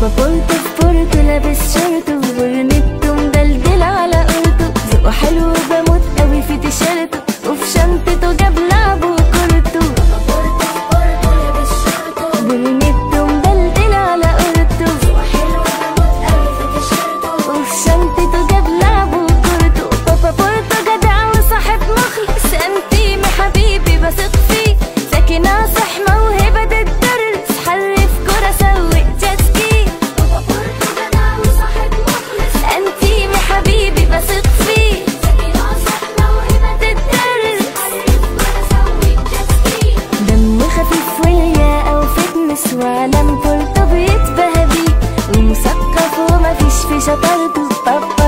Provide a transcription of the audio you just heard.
بابا بورتو في بورتو لابس شورته وبرنيتو مدلدل على قرطه ذوقه حلو بموت قوي في تيشيرته وفي شنطته جاب لعبه وكورته برنيتو مدلدل على قرطه وفي شنطته جاب لعبه وكورته بابا بورتو جدع وصاحب مخلص انتيمي حبيبي بثق فيه ذكي ناصح موهبة تدرس حرف كرة سوق جاسكي انتيمي حبيبي بثق فيه تدرس دمه خفيف ويا او فتنس وعلم بورتو بيتبهى بيه ومثقف ومفيش في شطارته بابا